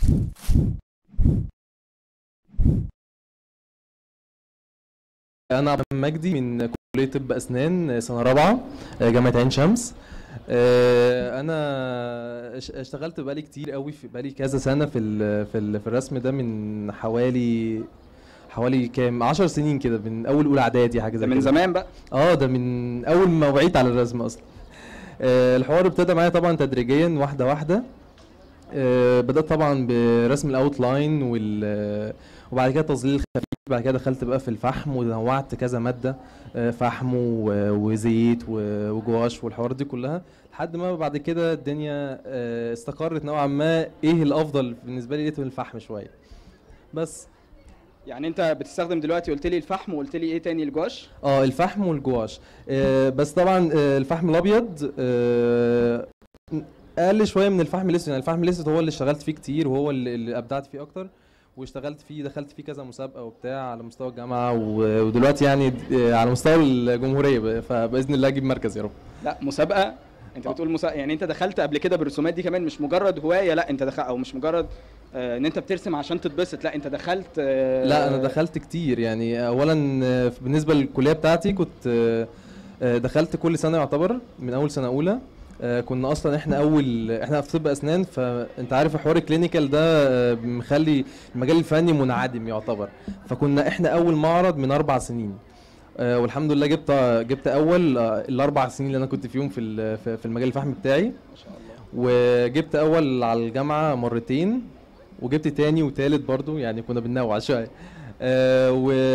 انا عبد الرحمن مجدي من كليه طب اسنان سنه رابعه جامعه عين شمس آه، انا اش- اشتغلت بقالي كتير قوي في بقالي كذا سنه في ال في ال في الرسم ده من حوالي حوالي كام 10 سنين كده من اول اولى اعدادي حاجه زي ده من كده. زمان بقى اه ده من اول ما وعيت على الرسم اصلا آه، الحوار ابتدى معايا طبعا تدريجيا واحده واحده آه، بدات طبعا برسم الاوتلاين وال وبعد كده تظليل الخفيف بعد كده دخلت بقى في الفحم ونوعت كذا ماده آه، فحم و- وزيت و- وجواش والحوارات دي كلها لحد ما بعد كده الدنيا آه، استقرت نوعا ما ايه الافضل بالنسبه لي لقيت الفحم شويه بس يعني انت بتستخدم دلوقتي قلت لي الفحم وقلت لي ايه تاني الجواش اه الفحم والجواش آه بس طبعا آه الفحم الابيض آه اقل شويه من الفحم الاسود يعني الفحم الاسود هو اللي اشتغلت فيه كتير وهو اللي, اللي ابدعت فيه اكتر واشتغلت فيه دخلت فيه كذا مسابقه وبتاع على مستوى الجامعه و- ودلوقتي يعني آه، على مستوى الجمهوريه ب- فباذن الله اجيب مركز يا رب لا مسابقه انت بتقول مسابقه يعني انت دخلت قبل كده بالرسومات دي كمان مش مجرد هوايه لا انت دخل او مش مجرد آه ان انت بترسم عشان تتبسط لا انت دخلت آه لا انا دخلت كتير يعني اولا آه، بالنسبه للكليه بتاعتي كنت آه، آه، دخلت كل سنه يعتبر من اول سنه اولى آه، كنا اصلا احنا اول احنا في طب اسنان فانت عارف حوار الكلينيكال ده آه، مخلي المجال الفني منعدم يعتبر فكنا احنا اول معرض من اربع سنين آه، والحمد لله جبت جبت اول آه، الاربع سنين اللي انا كنت فيهم في ال- في في المجال الفحمي بتاعي ما شاء الله وجبت اول على الجامعه مرتين وجبت تاني وتالت برضو يعني كنا بننوع شويه آه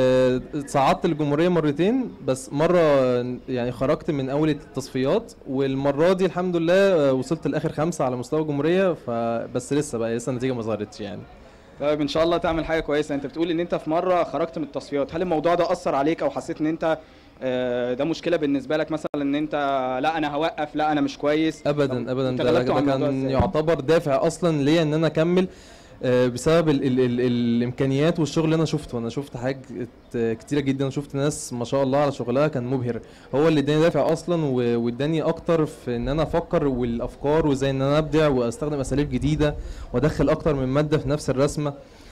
وصعدت الجمهوريه مرتين بس مره يعني خرجت من اول التصفيات والمره دي الحمد لله آه، وصلت لاخر خمسه على مستوى الجمهوريه فبس لسه بقى لسه النتيجه ما ظهرتش يعني طيب ان شاء الله تعمل حاجه كويسه انت بتقول ان انت في مره خرجت من التصفيات هل الموضوع ده اثر عليك او حسيت ان انت آه، ده مشكله بالنسبه لك مثلا ان انت لا انا هوقف لا انا مش كويس ابدا طب ابدا انت ده, غلبت ده على الموضوع كان ازاي؟ يعتبر دافع اصلا ليا ان انا اكمل آه، بسبب ال ال ال الامكانيات والشغل اللي انا شفته انا شفت حاجات كتيره جدا شفت ناس ما شاء الله على شغلها كان مبهر هو اللي اداني دافع اصلا و- واداني اكتر في ان انا افكر والافكار وازاي ان انا ابدع واستخدم اساليب جديده وادخل اكتر من ماده في نفس الرسمه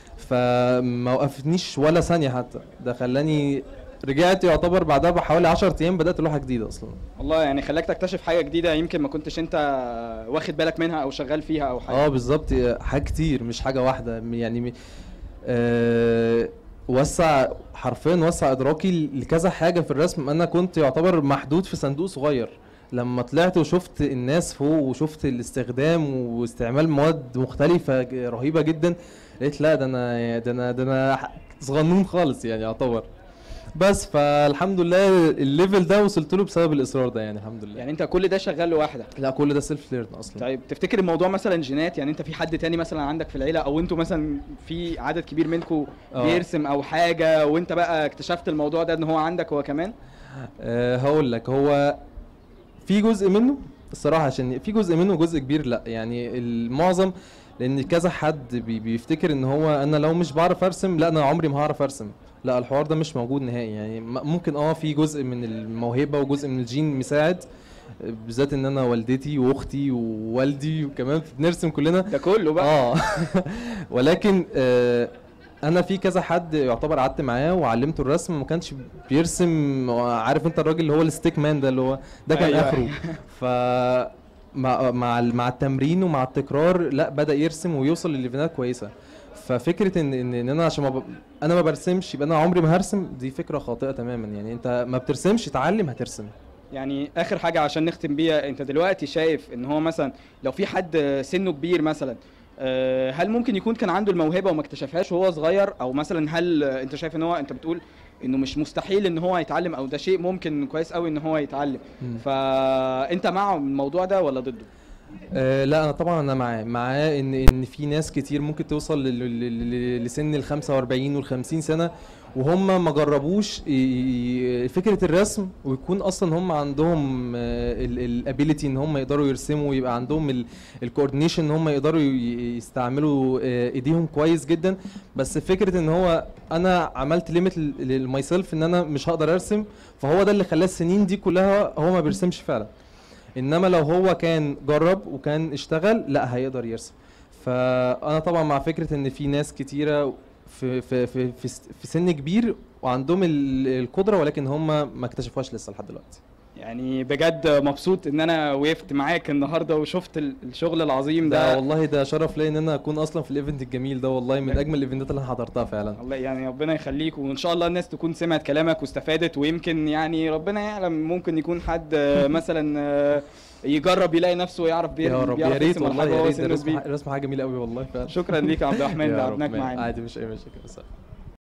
فما وقفتنيش ولا ثانيه حتى ده خلاني رجعت يعتبر بعدها بحوالي 10 ايام بدات لوحه جديده اصلا والله يعني خلاك تكتشف حاجه جديده يمكن ما كنتش انت واخد بالك منها او شغال فيها او حاجه اه بالظبط حاجات كتير مش حاجه واحده يعني م- آه وسع حرفيا وسع ادراكي لكذا حاجه في الرسم انا كنت يعتبر محدود في صندوق صغير لما طلعت وشفت الناس فوق وشفت الاستخدام واستعمال مواد مختلفه ج- رهيبه جدا لقيت لا ده انا ده انا ده انا ح- صغنون خالص يعني يعتبر بس فالحمد لله الليفل ده وصلت له بسبب الاصرار ده يعني الحمد لله يعني انت كل ده شغال لوحدك لا كل ده سيلف ليرن اصلا طيب تفتكر الموضوع مثلا جينات يعني انت في حد تاني مثلا عندك في العيله او انتوا مثلا في عدد كبير منكم اه. بيرسم او حاجه وانت بقى اكتشفت الموضوع ده ان هو عندك هو كمان أه هقول لك هو في جزء منه الصراحه عشان في جزء منه جزء كبير لا يعني المعظم لان كذا حد بي بيفتكر ان هو انا لو مش بعرف ارسم لا انا عمري ما هعرف ارسم لا الحوار ده مش موجود نهائي يعني م- ممكن اه في جزء من الموهبه وجزء من الجين مساعد آه، بالذات ان انا والدتي واختي ووالدي وكمان بنرسم كلنا ده كله بقى اه ولكن آه انا في كذا حد يعتبر قعدت معاه وعلمته الرسم ما كانش بيرسم عارف انت الراجل اللي هو الستيك مان ده اللي هو ده كان أيوة. اخره ف مع مع ال- مع التمرين ومع التكرار لا بدا يرسم ويوصل لليفلات كويسه ففكره ان ان, إن انا عشان ما ب... انا ما برسمش يبقى انا عمري ما هرسم دي فكره خاطئه تماما يعني انت ما بترسمش اتعلم هترسم يعني اخر حاجه عشان نختم بيها انت دلوقتي شايف ان هو مثلا لو في حد سنه كبير مثلا آه، هل ممكن يكون كان عنده الموهبه وما اكتشفهاش وهو صغير او مثلا هل انت شايف ان هو انت بتقول انه مش مستحيل ان هو يتعلم او ده شيء ممكن كويس قوي ان هو يتعلم مم. فانت مع الموضوع ده ولا ضده أه لا انا طبعا انا معاه معاه ان ان في ناس كتير ممكن توصل لل- لل- لل- لسن ال 45 وال 50 سنه وهم ما جربوش ي- ي- فكره الرسم ويكون اصلا هم عندهم الابيليتي ان هم يقدروا يرسموا ويبقى عندهم الكوردينيشن ان هم يقدروا ي- يستعملوا آه، ايديهم كويس جدا بس فكره ان هو انا عملت ليميت للماي سيلف ان انا مش هقدر ارسم فهو ده اللي خلاه السنين دي كلها هو ما بيرسمش فعلا انما لو هو كان جرب وكان اشتغل لا هيقدر يرسم فانا طبعا مع فكره ان في ناس كتيره في في في في, س- في سن كبير وعندهم ال- القدره ولكن هم ما اكتشفوهاش لسه لحد دلوقتي يعني بجد مبسوط ان انا وقفت معاك النهارده وشفت ال- الشغل العظيم ده ده والله ده شرف ليا ان انا اكون اصلا في الايفنت الجميل ده والله من اجمل الايفنتات اللي انا حضرتها فعلا الله يعني ربنا يخليك وان شاء الله الناس تكون سمعت كلامك واستفادت ويمكن يعني ربنا يعلم ممكن يكون حد آه، مثلا آه، يجرب يلاقي نفسه يعرف بي- يا رب بيعرف يا ريت يرسم والله الحاجة يا وهو ريت ده سنه رسم كبير. ح- رسم حاجه جميله قوي والله فعلا شكرا ليك يا عبد الرحمن يا رب، تعبناك ما- معانا عادي مش اي مشاكل بس